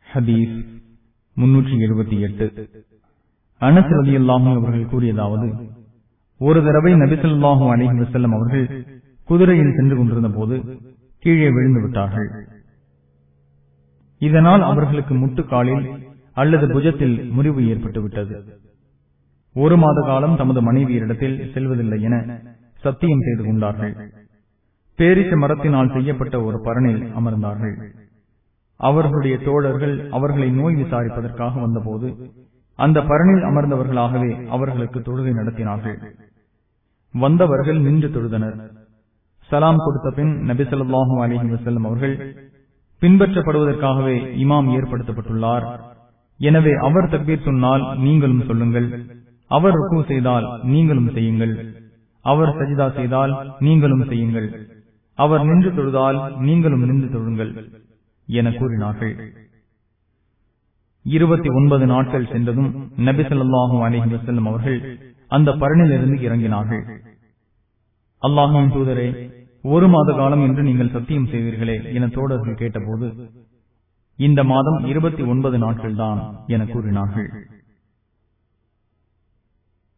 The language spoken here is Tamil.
ஹதீஸ் முன்னூற்றி எழுபத்தி எட்டு அனஸ் ரதி அல்லாஹும் அவர்கள் கூறியதாவது ஒரு தடவை நபிசல்லாஹு அலிஹி வசல்லம் அவர்கள் குதிரையில் சென்று கொண்டிருந்த போது கீழே விழுந்து விட்டார்கள் இதனால் அவர்களுக்கு முட்டுக்காலில் அல்லது புஜத்தில் முறிவு ஏற்பட்டு விட்டது ஒரு மாத காலம் தமது மனைவியரிடத்தில் செல்வதில்லை என சத்தியம் செய்து கொண்டார்கள் பேரிச்ச மரத்தினால் செய்யப்பட்ட ஒரு பரணில் அமர்ந்தார்கள் அவர்களுடைய தோழர்கள் அவர்களை நோய் விசாரிப்பதற்காக வந்தபோது அந்த பரணில் அமர்ந்தவர்களாகவே அவர்களுக்கு தொழுகை நடத்தினார்கள் வந்தவர்கள் நின்று தொழுதனர் சலாம் கொடுத்த பின் நபிசல்லாஹு அலிஹி வசல்லம் அவர்கள் பின்பற்றப்படுவதற்காகவே இமாம் ஏற்படுத்தப்பட்டுள்ளார் எனவே அவர் தக்பீர் சொன்னால் நீங்களும் சொல்லுங்கள் அவர் ருக்கு செய்தால் நீங்களும் செய்யுங்கள் அவர் சஜிதா செய்தால் நீங்களும் செய்யுங்கள் அவர் நின்று தொழுதால் நீங்களும் நின்று தொழுங்கள் என கூறினார்கள் இருபத்தி ஒன்பது நாட்கள் சென்றதும் நபி சொல்லாஹு அலஹி வசல்லம் அவர்கள் அந்த பரணிலிருந்து இறங்கினார்கள் அல்லாஹும் தூதரே ஒரு மாத காலம் என்று நீங்கள் சத்தியம் செய்வீர்களே என தோழர்கள் கேட்டபோது இந்த மாதம் இருபத்தி ஒன்பது நாட்கள் தான் என கூறினார்கள்